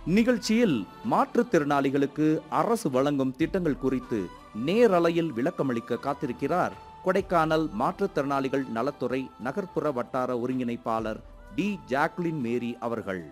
நிகழ்ச்சியில் மாற்றுத்திறனாளிகளுக்கு அரசு வழங்கும் திட்டங்கள் குறித்து நேரலையில் விளக்கமளிக்க காத்திருக்கிறார் கொடைக்கானல் மாற்றுத்திறனாளிகள் நலத்துறை நகர்ப்புற வட்டார ஒருங்கிணைப்பாளர் டி ஜாக்லின் மேரி அவர்கள்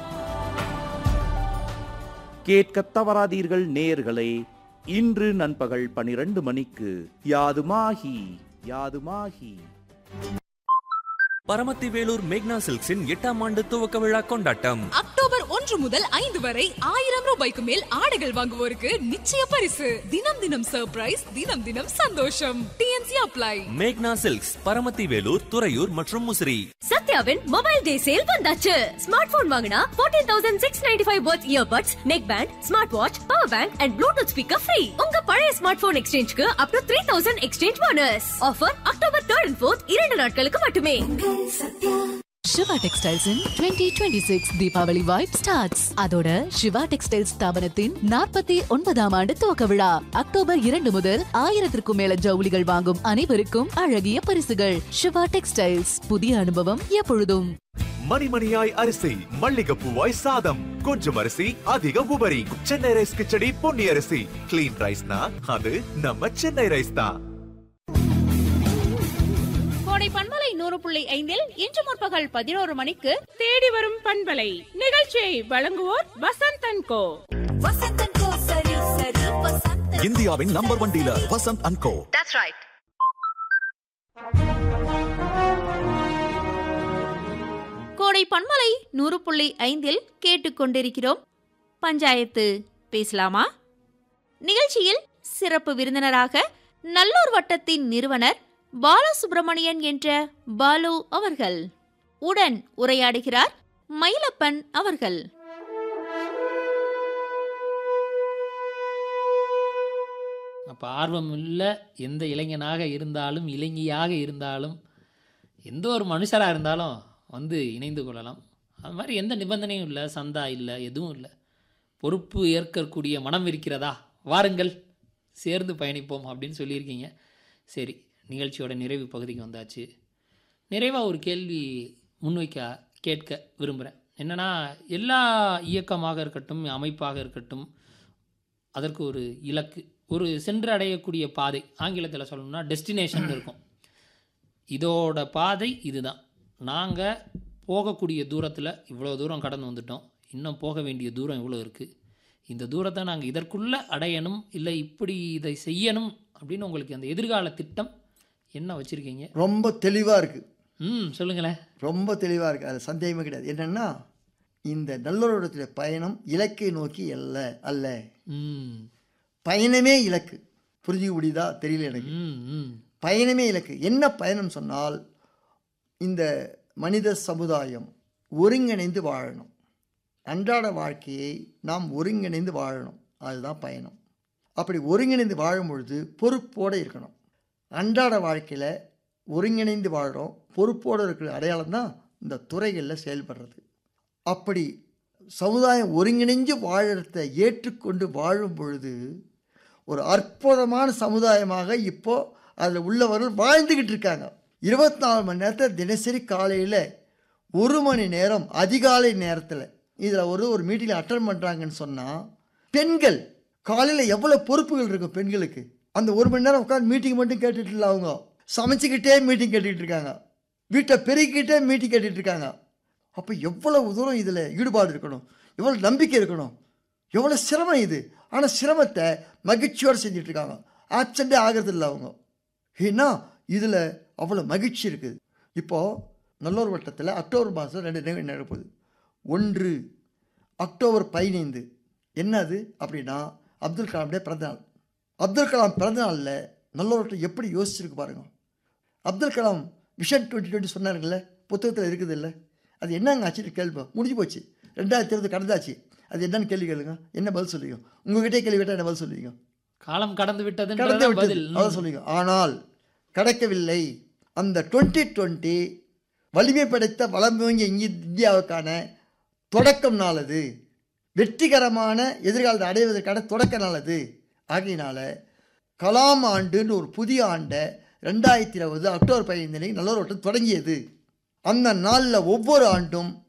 கேட்கத் தவறாதீர்கள் நேயர்களே இன்று நண்பகல் பனிரெண்டு மணிக்கு யாதுமாகி யாதுமாகி பரமத்தி வேலூர் மேக்னா சில்க்ஸின் எட்டாம் ஆண்டு துவக்க விழா கொண்டாட்டம் அக்டோபர் ஒன்று முதல் ஐந்து வரை ஆயிரம் ரூபாய்க்கு மேல் ஆடைகள் வாங்குவோருக்கு நிச்சய பரிசு தினம் தினம் சர்ப்ரைஸ் தினம் தினம் சந்தோஷம் டிஎன்சி அப்ளை மேக்னா சில்க்ஸ் பரமத்தி வேலூர் துறையூர் மற்றும் முசிறி சத்யாவின் மொபைல் டே சேல் வந்தாச்சு ஸ்மார்ட் போன் வாங்கினா 14695 தௌசண்ட் சிக்ஸ் நைன்டி ஃபைவ் பர்த் earbuds neckband smartwatch power bank and Bluetooth speaker free உங்க பழைய ஸ்மார்ட் போன் எக்ஸ்சேஞ்சுக்கு up to three thousand exchange bonus offer October third and fourth இரண்டு நாட்களுக்கு மட்டுமே Siva textiles in twenty twenty six Deepavali vibe starts அதோட Siva textiles ஸ்தாபனத்தின் நாற்பத்தி ஒன்பதாம் ஆண்டு துவக்க விழா அக்டோபர் இரண்டு முதல் ஆயிரத்திற்கும் மேல ஜவுளிகள் வாங்கும் அனைவருக்கும் அழகிய பரிசுகள் சிவா டெக்ஸ்டைல்ஸ் புதிய அனுபவம் எப்பொழுதும் மணிமணியாய் அரிசி மல்லிகைப்பூவாய் சாதம் கொஞ்சம் அரிசி அதிக உபரி சென்னை ரைஸ் கிச்சடி பொன்னி அரிசி கிளீன் ரைஸ்னா அது நம்ம சென்னை ரைஸ் தான் கோடை பண்பலை நூறு புள்ளி ஐந்தில் இன்று முற்பகல் பதினோரு மணிக்கு தேடி வரும் பண்பலை நிகழ்ச்சியை வழங்குவோர் வசந்த் அண்ட் கோ இந்தியாவின் number one dealer Vasanth and co கோடை பண்பலை நூறு புள்ளி ஐந்தில் கேட்டுக்கொண்டிருக்கிறோம் பஞ்சாயத்து பேசலாமா நிகழ்ச்சியில் சிறப்பு விருந்தினராக நல்லூர் வட்டத்தின் நிறுவனர் பாலசுப்ரமணியன் என்ற பாலு அவர்கள் உடன் உரையாடுகிறார் மயிலப்பன் அவர்கள் அப்போ ஆர்வம் இல்லை எந்த இளைஞனாக இருந்தாலும் இளைஞியாக இருந்தாலும் எந்த ஒரு மனுஷராக இருந்தாலும் வந்து இணைந்து கொள்ளலாம் அது மாதிரி எந்த நிபந்தனையும் இல்லை சந்தா இல்லை எதுவும் இல்லை பொறுப்பு ஏற்கக்கூடிய மனம் இருக்கிறதா வாருங்கள் சேர்ந்து பயணிப்போம் அப்படின்னு சொல்லியிருக்கீங்க சரி நிகழ்ச்சியோட நிறைவு பகுதிக்கு வந்தாச்சு நிறைவாக ஒரு கேள்வி முன்வைக்க கேட்க விரும்புகிறேன் என்னென்னா எல்லா இயக்கமாக இருக்கட்டும் அமைப்பாக இருக்கட்டும் அதற்கு ஒரு இலக்கு ஒரு சென்று அடையக்கூடிய பாதை ஆங்கிலத்தில் சொல்லணும்னா டெஸ்டினேஷன் இருக்கும் இதோட பாதை இதுதான் நாங்கள் போகக்கூடிய தூரத்தில் இவ்வளோ தூரம் கடந்து வந்துட்டோம் இன்னும் போக வேண்டிய தூரம் இவ்வளோ இருக்குது இந்த தூரத்தை நாங்கள் இதற்குள்ளே அடையணும் இல்லை இப்படி இதை செய்யணும் அப்படின்னு உங்களுக்கு அந்த எதிர்கால திட்டம் என்ன வச்சுருக்கீங்க ரொம்ப தெளிவாக இருக்குது ம் சொல்லுங்களேன் ரொம்ப தெளிவாக இருக்குது அது சந்தேகமே கிடையாது என்னென்னா இந்த நல்லோருடைய பயணம் இலக்கை நோக்கி அல்ல அல்ல ம் பயணமே இலக்கு புரிஞ்சுக்க முடியுதா தெரியல எனக்கு ம் ம் பயணமே இலக்கு என்ன பயணம் சொன்னால் இந்த மனித சமுதாயம் ஒருங்கிணைந்து வாழணும் அன்றாட வாழ்க்கையை நாம் ஒருங்கிணைந்து வாழணும் அதுதான் பயணம் அப்படி ஒருங்கிணைந்து வாழும் பொழுது பொறுப்போடு இருக்கணும் அன்றாட வாழ்க்கையில் ஒருங்கிணைந்து வாழ்கிறோம் பொறுப்போடு இருக்கிற அடையாளம் தான் இந்த துறைகளில் செயல்படுறது அப்படி சமுதாயம் ஒருங்கிணைஞ்சு வாழறத ஏற்றுக்கொண்டு வாழும் பொழுது ஒரு அற்புதமான சமுதாயமாக இப்போ அதில் உள்ளவர்கள் வாழ்ந்துக்கிட்டு இருக்காங்க இருபத்தி நாலு மணி நேரத்தில் தினசரி காலையில் ஒரு மணி நேரம் அதிகாலை நேரத்தில் இதில் ஒரு ஒரு மீட்டிங்கில் அட்டன் பண்ணுறாங்கன்னு சொன்னால் பெண்கள் காலையில் எவ்வளோ பொறுப்புகள் இருக்கும் பெண்களுக்கு அந்த ஒரு மணி நேரம் உட்காந்து மீட்டிங் மட்டும் கேட்டுட்டு இல்லை அவங்க சமைச்சிக்கிட்டே மீட்டிங் கேட்டுக்கிட்டு இருக்காங்க வீட்டை பெருக்கிக்கிட்டே மீட்டிங் கேட்டுட்டு இருக்காங்க அப்போ எவ்வளவு தூரம் இதில் ஈடுபாடு இருக்கணும் எவ்வளோ நம்பிக்கை இருக்கணும் எவ்வளோ சிரமம் இது ஆனால் சிரமத்தை மகிழ்ச்சியோடு செஞ்சுட்டு இருக்காங்க ஆப்சண்டே ஆகிறது இல்லை அவங்க ஏன்னா இதில் அவ்வளோ மகிழ்ச்சி இருக்குது இப்போது நல்லூர் வட்டத்தில் அக்டோபர் மாதம் ரெண்டு நிகழ்வு நடப்போகுது ஒன்று அக்டோபர் பதினைந்து என்னது அப்படின்னா அப்துல் கலாமுடைய பிறந்தநாள் அப்துல் கலாம் பிறந்தநாளில் நல்லூர் வட்டம் எப்படி யோசிச்சிருக்கு பாருங்க Abdul Kalam vision twenty twenty சொன்னாருங்கள புத்தகத்தில் இருக்குது இல்லை அது என்னங்க ஆச்சு கேள்வி முடிஞ்சு போச்சு ரெண்டாயிரத்தி இருபது கடந்தாச்சு அது என்னன்னு கேள்வி கேளுங்க என்ன பதில் சொல்லுவீங்க உங்ககிட்டே கேள்வி கேட்டால் என்ன பதில் சொல்லுவீங்க காலம் கடந்து கடந்து விட்டது விட்டது பதில் அதான் சொல்லுங்க ஆனால் கடக்கவில்லை அந்த டுவெண்ட்டி டுவெண்ட்டி வலிமை படைத்த வளமிக்க இந்தியாவுக்கான தொடக்கம் நாளது வெற்றிகரமான எதிர்காலத்தை அடைவதற்கான தொடக்க நாளது ஆகையினால கலாம் ஆண்டுன்னு ஒரு புதிய ஆண்டை ரெண்டாயிரத்தி இருபது அக்டோபர் பதினைந்து நல்ல ஒரு வட்டம் தொடங்கியது அந்த நாளில் ஒவ்வொரு ஆண்டும்